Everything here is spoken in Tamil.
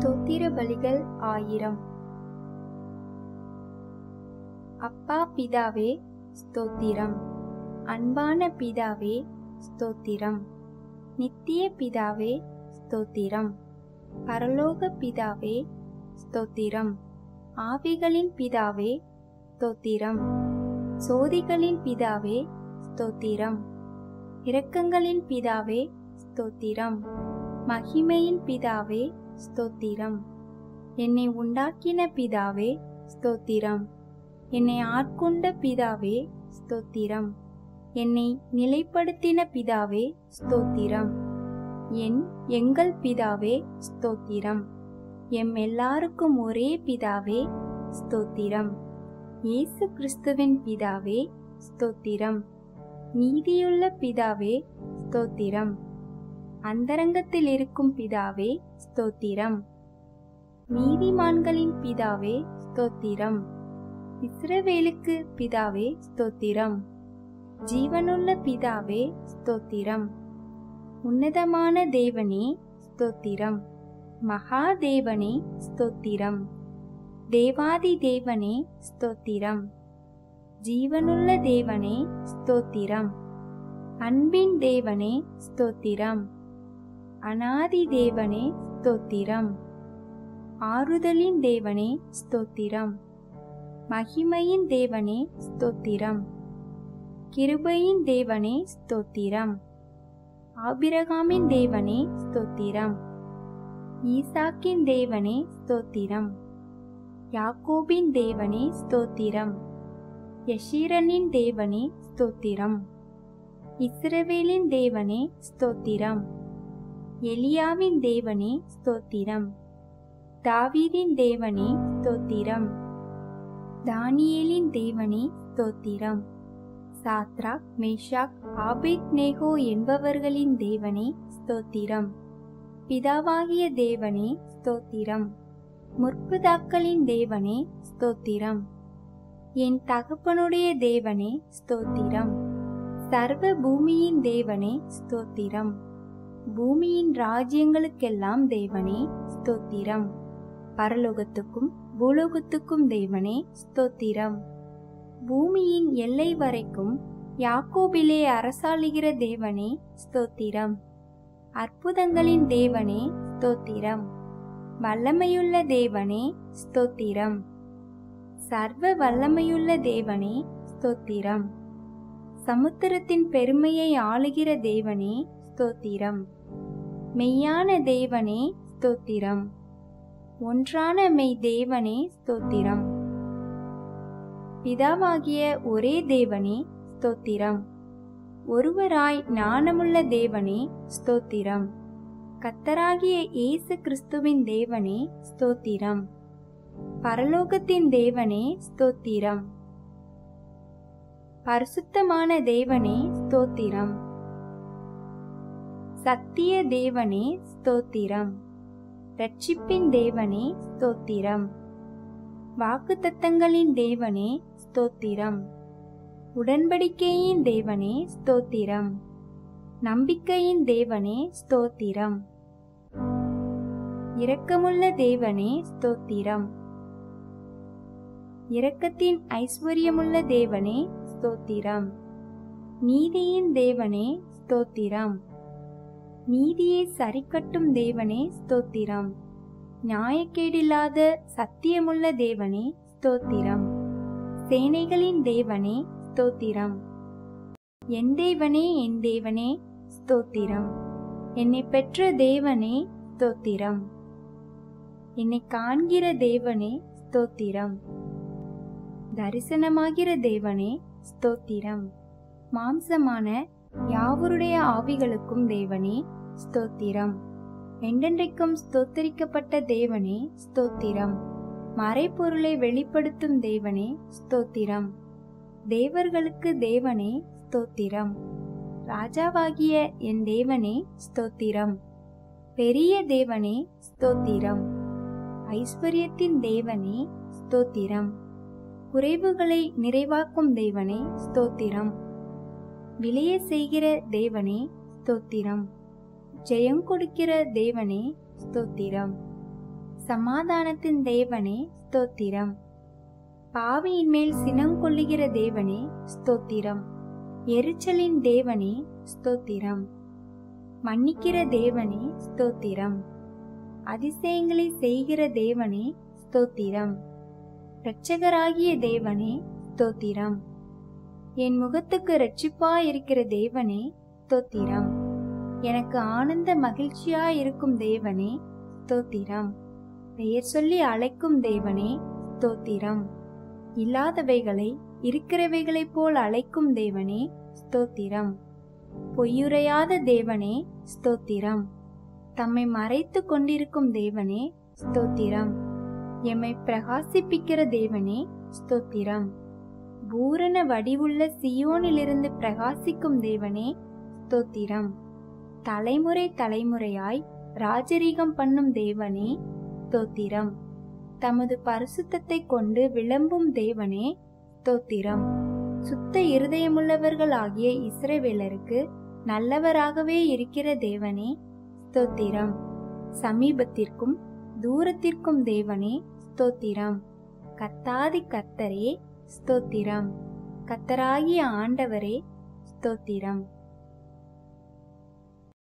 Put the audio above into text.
ஸ்தோத்திர பலிகள் ஆயிரம் அப்பா பிதாவே ஸ்தோத்திரம் அன்பான பிதாவே ஸ்தோத்திரம் நித்திய பிதாவே ஸ்தோத்திரம் பரலோக பிதாவே ஸ்தோத்திரம் ஆவிகளின் பிதாவே ஸ்தோத்திரம் சோதிகளின் பிதாவே ஸ்தோத்திரம் இரக்கங்களின் பிதாவே ஸ்தோத்திரம் மகிமையின் பிதாவே ஸ்தோத்திரம் என்னை உண்டாக்கின பிதாவே ஸ்தோத்திரம் என்னை ஆட்கொண்ட பிதாவே ஸ்தோத்திரம் என்னை நிலைப்படுத்தின பிதாவே ஸ்தோத்திரம் என் எங்கள் பிதாவே ஸ்தோத்திரம் எம் எல்லாருக்கும் ஒரே பிதாவே ஸ்தோத்திரம் இயேசு கிறிஸ்துவின் பிதாவே ஸ்தோத்திரம் நீதியுள்ள பிதாவே ஸ்தோத்திரம் அந்தரங்கத்தில் இருக்கும் பிதாவே ஸ்தோத்திரம் நீதிமான்களின் பிதாவே ஸ்தோத்திரம் இஸ்ரவேலுக்கு பிதாவே ஸ்தோத்திரம் ஜீவனுள்ள பிதாவே ஸ்தோத்திரம் உன்னதமான தேவனே ஸ்தோத்திரம் மகாதேவனே ஸ்தோத்திரம் தேவாதி தேவனே ஸ்தோத்திரம் ஜீவனுள்ள தேவனே ஸ்தோத்திரம் அன்பின் தேவனே ஸ்தோத்திரம் அனாதி தேவனே ஸ்தோத்திரம் ஆறுதலின் தேவனே ஸ்தோத்திரம் மகிமையின் தேவனே ஸ்தோத்திரம் கிருபையின் தேவனே ஸ்தோத்திரம் ஆபிரகாமின் தேவனே ஸ்தோத்திரம் ஈசாக்கின் தேவனே ஸ்தோத்திரம் யாக்கோபின் தேவனே ஸ்தோத்திரம் யஷீரனின் தேவனே ஸ்தோத்திரம் இஸ்ரவேலின் தேவனே ஸ்தோத்திரம் எலியாவின் தேவனே ஸ்தோத்திரம் தாவீதின் தேவனே ஸ்தோத்திரம் தானியேலின் தேவனே ஸ்தோத்திரம் சாத்ராக் மேஷாக் ஆபேத் நேகோ என்பவர்களின் தேவனே ஸ்தோத்திரம் பிதாவாகிய தேவனே ஸ்தோத்திரம் முற்பிதாக்களின் தேவனே ஸ்தோத்திரம் என் தகப்பனுடைய தேவனே ஸ்தோத்திரம் சர்வ பூமியின் தேவனே ஸ்தோத்திரம் பூமியின் ராஜ்யங்களுக்கெல்லாம் தேவனே ஸ்தோத்திரம் பரலோகத்துக்கும் பூலோகத்துக்கும் தேவனே ஸ்தோத்திரம் பூமியின் எல்லை வரைக்கும் யாக்கோபிலே அரசாளுகிற தேவனே ஸ்தோத்திரம் அற்புதங்களின் தேவனே ஸ்தோத்திரம் வல்லமையுள்ள தேவனே ஸ்தோத்திரம் சர்வ வல்லமையுள்ள தேவனே ஸ்தோத்திரம் சமுத்திரத்தின் பெருமையை ஆளுகிற தேவனே ஸ்தோத்திரம் மெய்யான தேவனே ஸ்தோத்திரம் ஒன்றான மெய் தேவனே ஸ்தோத்திரம் பிதாவாகிய ஒரே தேவனே ஸ்தோத்திரம் ஒருவராய் ஞானமுள்ள தேவனே ஸ்தோத்திரம் கத்தராகிய இயேசு கிறிஸ்துவின் தேவனே ஸ்தோத்திரம் பரலோகத்தின் தேவனே ஸ்தோத்திரம் பரிசுத்தமான தேவனே ஸ்தோத்திரம் சத்திய தேவனே ஸ்தோத்திரம் ரட்சிப்பின் தேவனே ஸ்தோத்திரம் வாக்குத்தத்தங்களின் தேவனே ஸ்தோத்திரம் உடன்படிக்கையின் தேவனே ஸ்தோத்திரம் நம்பிக்கையின் தேவனே ஸ்தோத்திரம் இரக்கமுள்ள தேவனே ஸ்தோத்திரம் இரக்கத்தின் ஐஸ்வர்யமுள்ள தேவனே ஸ்தோத்திரம் நீதியின் தேவனே ஸ்தோத்திரம் நீதியை சரிக்கட்டும் தேவனே ஸ்தோத்திரம் நியாயக்கேடில்லாத சத்தியமுள்ள தேவனே ஸ்தோத்திரம் சேனைகளின் தேவனே ஸ்தோத்திரம் என் தேவனே என் தேவனே ஸ்தோத்திரம் என்னை பெற்ற தேவனே ஸ்தோத்திரம் என்னை காண்கிற தேவனே ஸ்தோத்திரம் தரிசனமாகிற தேவனே ஸ்தோத்திரம் மாம்சமான யாவருடைய ஆவிகளுக்கும் தேவனே ஸ்தோத்திரம் என்றென்றைக்கும் ஸ்தோத்தரிக்கப்பட்ட தேவனே ஸ்தோத்திரம் மறைப்பொருளை வெளிப்படுத்தும் தேவனே ஸ்தோத்திரம் தேவர்களுக்கு தேவனே ஸ்தோத்திரம் ராஜாவாகிய என் தேவனே ஸ்தோத்திரம் பெரிய தேவனே ஸ்தோத்திரம் ஐஸ்வர்யத்தின் தேவனே ஸ்தோத்திரம் குறைவுகளை நிறைவாக்கும் தேவனே ஸ்தோத்திரம் விளைய செய்கிற தேவனே ஸ்தோத்திரம் ஜெயம் கொடுக்கிற தேவனே ஸ்தோத்திரம் சமாதானத்தின் தேவனே ஸ்தோத்திரம் பாவியின் மேல் சினங்கொள்ளுகிற தேவனே ஸ்தோத்திரம் எரிச்சலின் தேவனே ஸ்தோத்திரம் மன்னிக்கிற தேவனே ஸ்தோத்திரம் அதிசயங்களை செய்கிற தேவனே ஸ்தோத்திரம் இரட்சகராகிய தேவனே ஸ்தோத்திரம் என் முகத்துக்கு இரட்சிப்பாயிருக்கிற தேவனே ஸ்தோத்திரம் எனக்கு ஆனந்த மகிழ்ச்சியா இருக்கும் தேவனே ஸ்தோத்திரம் பெயர் சொல்லி அழைக்கும் தேவனே ஸ்தோத்திரம் இல்லாதவைகளை இருக்கிறவைகளைப் போல் அழைக்கும் தேவனே ஸ்தோத்திரம் பொய்யுரையாத தேவனே ஸ்தோத்திரம் தம்மை மறைத்து கொண்டிருக்கும் தேவனே ஸ்தோத்திரம் எம்மை பிரகாசிப்பிக்கிற தேவனே ஸ்தோத்திரம் பூரண வடிவுள்ள சியோனிலிருந்து பிரகாசிக்கும் தேவனே ஸ்தோத்திரம் தலைமுறை தலைமுறையாய் ராஜரீகம் பண்ணும் தேவனே ஸ்தோத்திரம் தமது பரிசுத்தத்தை கொண்டு விளம்பும் தேவனே ஸ்தோத்திரம் சுத்த இருதயமுள்ளவர்களாகிய இஸ்ரவேலருக்கு நல்லவராகவே இருக்கிற தேவனே ஸ்தோத்திரம் சமீபத்திற்கும் தூரத்திற்கும் தேவனே ஸ்தோத்திரம் கத்தாதி கத்தரே ஸ்தோத்திரம் கத்தராகிய ஆண்டவரே ஸ்தோத்திரம்